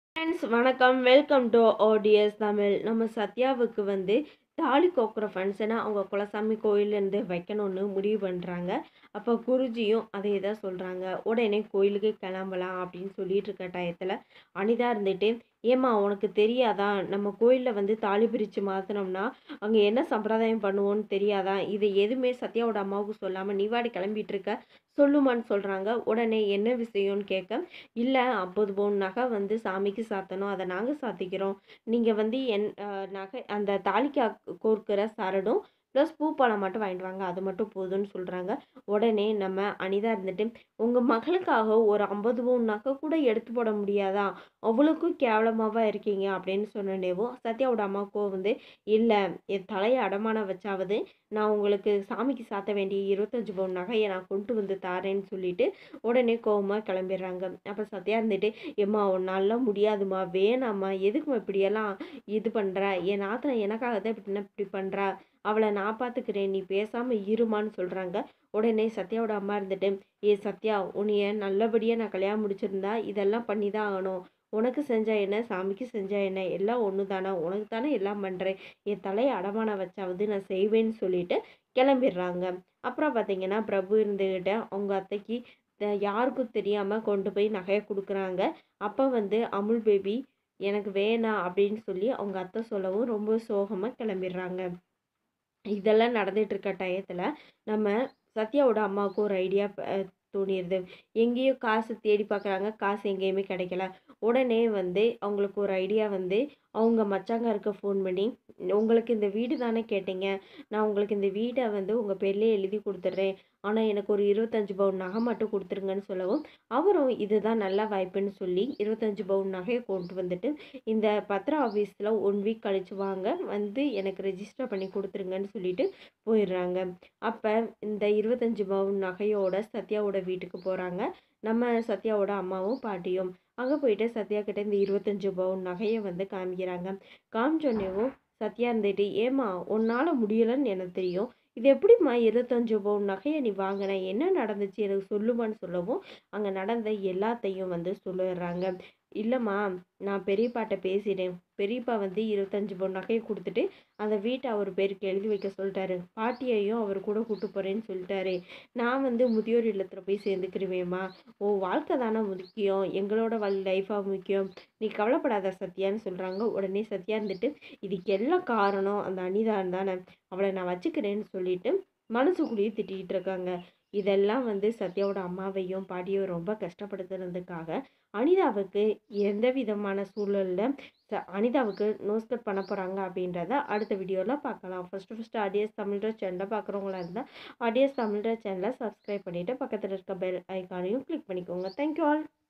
friends வணக்கம் welcome to ODS Tamil நம்ம சத்யாவுக்கு வந்து தாலி கோக்குற ஃபங்க்ஷனை அவங்க குலசாமி கோயிலேருந்து வைக்கணும்னு முடிவு பண்ணுறாங்க அப்போ குருஜியும் அதே தான் சொல்கிறாங்க உடனே கோயிலுக்கு கிளம்பலாம் அப்படின்னு சொல்லிட்டு இருக்க டயத்தில் அனிதா இருந்துட்டு ஏம்மா உனக்கு தெரியாதா நம்ம கோயிலில் வந்து தாலி பிரித்து மாற்றினோம்னா அங்கே என்ன சம்பிரதாயம் பண்ணுவோன்னு தெரியாதா இதை எதுவுமே சத்யாவோட அம்மாவுக்கு சொல்லாமல் நீ வாடி கிளம்பிட்டு இருக்க சொல்லுமான்னு சொல்கிறாங்க உடனே என்ன விஷயம்னு கேட்க இல்லை ஐம்பது பவுன் நகை வந்து சாமிக்கு சாத்தணும் அதை நாங்கள் சாத்திக்கிறோம் நீங்கள் வந்து என் அஹ், நகை அந்த தாலிக்கு அக்- கோர்க்கிற சரடும் ப்ளஸ் பூ பழம் மட்டும் வாங்கிட்டு வாங்க அது மட்டும் போதும்னு சொல்கிறாங்க உடனே நம்ம அனிதா இருந்துட்டு உங்கள் மகளுக்காக ஒரு ஐம்பது பவுன் நகை கூட எடுத்து போட முடியாதா அவ்வளோக்கும் கேவலமாவா இருக்கீங்க அப்படின்னு சொன்னேவோ சத்யாவோட அம்மாவுக்கோ வந்து இல்லை என் தலையை அடமானம் வச்சாவது நான் உங்களுக்கு சாமிக்கு சாத்த வேண்டிய இருபத்தஞ்சு பவுன் நகையை நான் கொண்டு வந்து தாரேன்னு சொல்லிட்டு உடனே கோவமாக கிளம்பிடுறாங்க அப்போ சத்யா இருந்துட்டு எம்மா உன்னால முடியாதும்மா வேணாம்மா எதுக்கும்மா இப்படியெல்லாம் இது பண்ணுற என் ஆத்தனை எனக்காக தான் இப்படி இப்படி பண்ணுறா அவளை நான் பார்த்துக்கிறேன் நீ பேசாமல் இருமான்னு சொல்கிறாங்க உடனே சத்யாவோட அம்மா இருந்துட்டு ஏ சத்யா உன்னைய நல்லபடியாக நான் கல்யாணம் முடிச்சிருந்தா இதெல்லாம் பண்ணி தான் ஆகணும் உனக்கு செஞ்சா என்ன சாமிக்கு செஞ்சா என்ன எல்லாம் ஒன்று தானே உனக்கு தானே எல்லாம் பண்ணுறேன் என் தலையை அடமானம் வச்சாவது நான் செய்வேன்னு சொல்லிட்டு கிளம்பிடுறாங்க அப்புறம் பார்த்தீங்கன்னா பிரபு இருந்துக்கிட்ட அவங்க அத்தைக்கு த- யாருக்கும் தெரியாமல் கொண்டு போய் நகையை கொடுக்குறாங்க அப்போ வந்து அமுல் பேபி எனக்கு வேணாம் அப்படின்னு சொல்லி அவங்க அத்தை சொல்லவும் ரொம்ப சோகமாக கிளம்பிடுறாங்க இதெல்லாம் நடந்துட்டு இருக்க டயத்தில் நம்ம சத்யாவோட அம்மாவுக்கு ஒரு ஐடியா தோணிடுது எங்கேயோ காசு தேடி பார்க்குறாங்க காசு எங்கேயுமே கிடைக்கல உடனே வந்து அவங்களுக்கு ஒரு ஐடியா வந்து அவங்க மச்சாங்காருக்கு ஃபோன் பண்ணி உங்களுக்கு இந்த வீடு தானே கேட்டீங்க நான் உங்களுக்கு இந்த வீடை வந்து உங்கள் பேர்லேயே எழுதி கொடுத்துட்றேன் ஆனால் எனக்கு ஒரு இருபத்தஞ்சு பவுன் நகை மட்டும் கொடுத்துருங்கன்னு சொல்லவும் அவரும் இதுதான் நல்ல வாய்ப்புன்னு சொல்லி இருபத்தஞ்சு பவுன் நகையை கொண்டு வந்துட்டு இந்த பத்திர ஆஃபீஸில் ஒன் வீக் கழிச்சு வாங்க வந்து எனக்கு ரெஜிஸ்டர் பண்ணி கொடுத்துருங்கன்னு சொல்லிட்டு போயிடுறாங்க அப்போ இந்த இருபத்தஞ்சு பவுன் நகையோட சத்யாவோட வீட்டுக்கு போகிறாங்க நம்ம சத்யாவோட அம்மாவும் பாட்டியும் அங்கே போயிட்டு சத்யா கிட்ட இந்த இருபத்தஞ்சு பவுன் நகையை வந்து காமிக்கிறாங்க காமிச்சோன்னேவும் சத்யா இருந்துட்டு ஏம்மா உன்னால் முடியலைன்னு எனக்கு தெரியும் இது எப்படிம்மா இருபத்தஞ்சு பவுன் நகையை நீ வாங்கின என்ன நடந்துச்சு எனக்கு சொல்லுமான்னு சொல்லவும் அங்கே நடந்த எல்லாத்தையும் வந்து சொல்லிடுறாங்க இல்லைம்மா நான் பெரியப்பாட்ட பேசிட்டேன் பெரியப்பா வந்து இருபத்தஞ்சு பவுன் நகையை கொடுத்துட்டு அந்த வீட்டை அவர் பேருக்கு எழுதி வைக்க சொல்லிட்டாரு பாட்டியையும் அவர் கூட கூட்டு போகிறேன்னு சொல்லிட்டாரு நான் வந்து முதியோர் இல்லத்தில் போய் சேர்ந்துக்கிருவேம்மா ஓ வாழ்க்கை தானே முக்கியம் எங்களோட வாழ் லைஃபாக முக்கியம் நீ கவலைப்படாத சத்யான்னு சொல்கிறாங்க உடனே சத்யா இருந்துட்டு இதுக்கு எல்லாம் காரணம் அந்த அனிதான் தானே அவளை நான் வச்சுக்கிறேன்னு சொல்லிட்டு மனசுக்குள்ளேயே திட்டிகிட்டு இருக்காங்க இதெல்லாம் வந்து சத்யாவோட அம்மாவையும் பாட்டியும் ரொம்ப கஷ்டப்படுத்துறதுக்காக அனிதாவுக்கு எந்த விதமான சூழலில் ச அனிதாவுக்கு நோஸ் கட் பண்ண போகிறாங்க அப்படின்றத அடுத்த வீடியோவில் பார்க்கலாம் ஃபஸ்ட்டு ஃபஸ்ட்டு ஆடியஸ் தமிழ்ற சேனலை பார்க்குறவங்களா இருந்தால் ஆடியஸ் தமிழ்ற சேனலை சப்ஸ்கிரைப் பண்ணிவிட்டு பக்கத்தில் இருக்க பெல் ஐக்கானையும் கிளிக் பண்ணிக்கோங்க தேங்க்யூ ஆல்